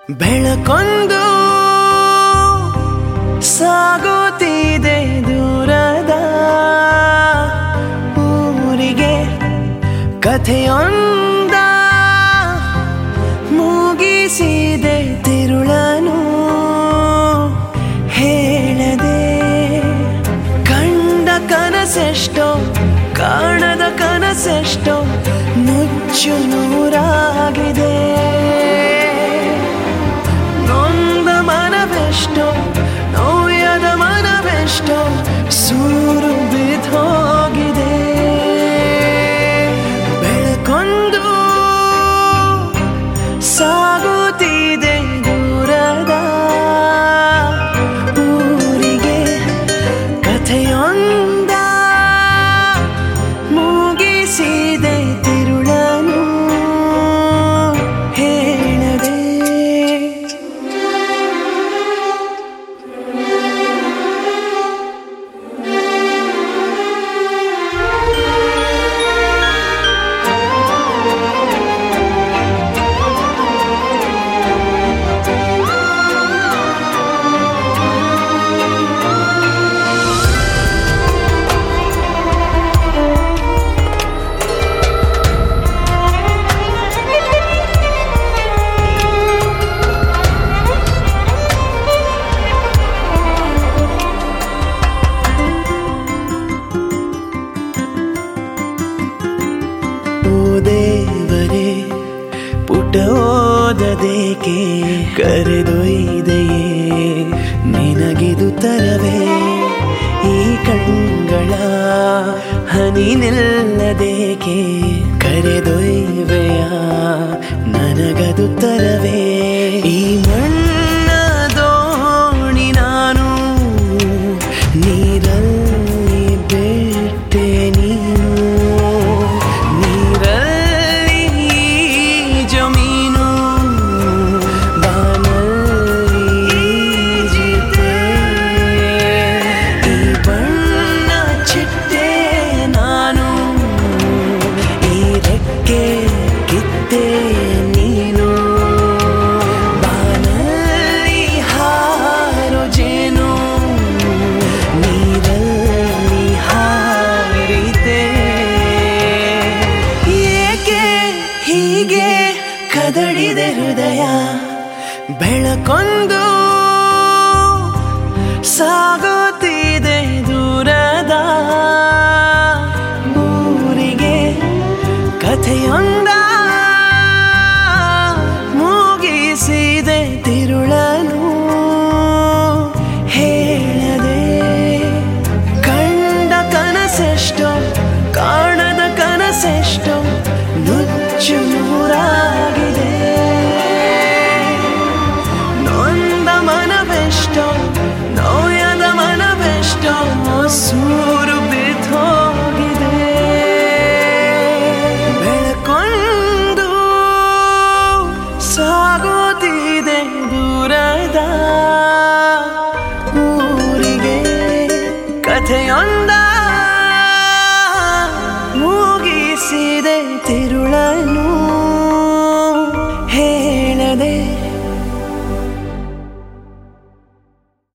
ಬೆಳಕೊಂದು ಸಾಗುತ್ತಿದೆ ದೂರದ ಊರಿಗೆ ಕಥೆಯೊಂದ ಮುಗಿಸಿದೆ ತಿರುಳನು ಹೇಳದೆ ಕಂಡ ಕನಸೆಷ್ಟೋ ಕಾಣದ ಕನಸೆಷ್ಟೋ ನುಚ್ಚು ನೂರಾಗಿದೆ ನೊಂದ ಮನವೆಷ್ಟೋ ನೋಯದ ಮನವೆಷ್ಟೋ ಸೂರು ಬಿದ್ದೋಗಿದೆ ಬೆಳಕೊಂದು ಸಾಗುತ್ತಿದೆ ದೂರದ ಊರಿಗೆ ಕಥೆಯೊಂದ ಮುಗಿಸಿದೆ ತಿರುಳನು ಹೇಳದೆ ಓ ದೇವರೇ ಪುಟ ಓದದೇಕೆ ಕರೆದೊಯ್ದೆಯೇ ನಿನಗಿದು ತರವೇ ಈ ಕಣ್ಗಳ ಹನಿ ನಿಲ್ಲದೇಕೆ ಕರೆದೊಯ್ವೆಯ ನನಗದು ತರವೇ ಈ ಮಣ್ಣ ದೋಣಿ ನಾನು ನೀರಲ್ಲಿ ಬಿಟ್ಟೆ ನೀನು ನೀರಲ್ಲಿ ಜಮೀನು ಬಾನಲ್ಲಿ ಈಜಿತೆ ಈ ಬಣ್ಣ ಚಿಟ್ಟೆ ನಾನು ಈ ರೆಕ್ಕೆ ಕಿತ್ತೆ ನೀನು ಬಾನಲ್ಲಿ ಹಾರೋ ಜೇನು ನೀರಲ್ಲಿ ಹಾರಿತೆ ಏಕೆ ಹೀಗೆ ಕದಡಿದೆ ಹೃದಯ ಬೆಳಕೊಂದು ಸಾಗುತ್ತಿದೆ ದೂರದ ಊರಿಗೆ ಕಥೆಯೊಂದ ಮುಗಿಸಿದೆ ತಿರುಳನು ಹೇಳದೆ ಕಂಡ ಕನಸೆಷ್ಟೋ ಕಾಣದ ಕನಸೆಷ್ಟೋ ನುಚ್ಚು ನೂರಾಗಿದೆ ನೊಂದ ಮನವೆಷ್ಟೋ ನೋಯದ ಮನವೆಷ್ಟೋ ಸೂರು ಬಿದ್ದೋಗಿದೆ ಬೆಳಕೊಂದು ಸಾಗುತ್ತಿದೆ ದೂರದ ಊರಿಗೆ ಕಥೆಯೊಂದ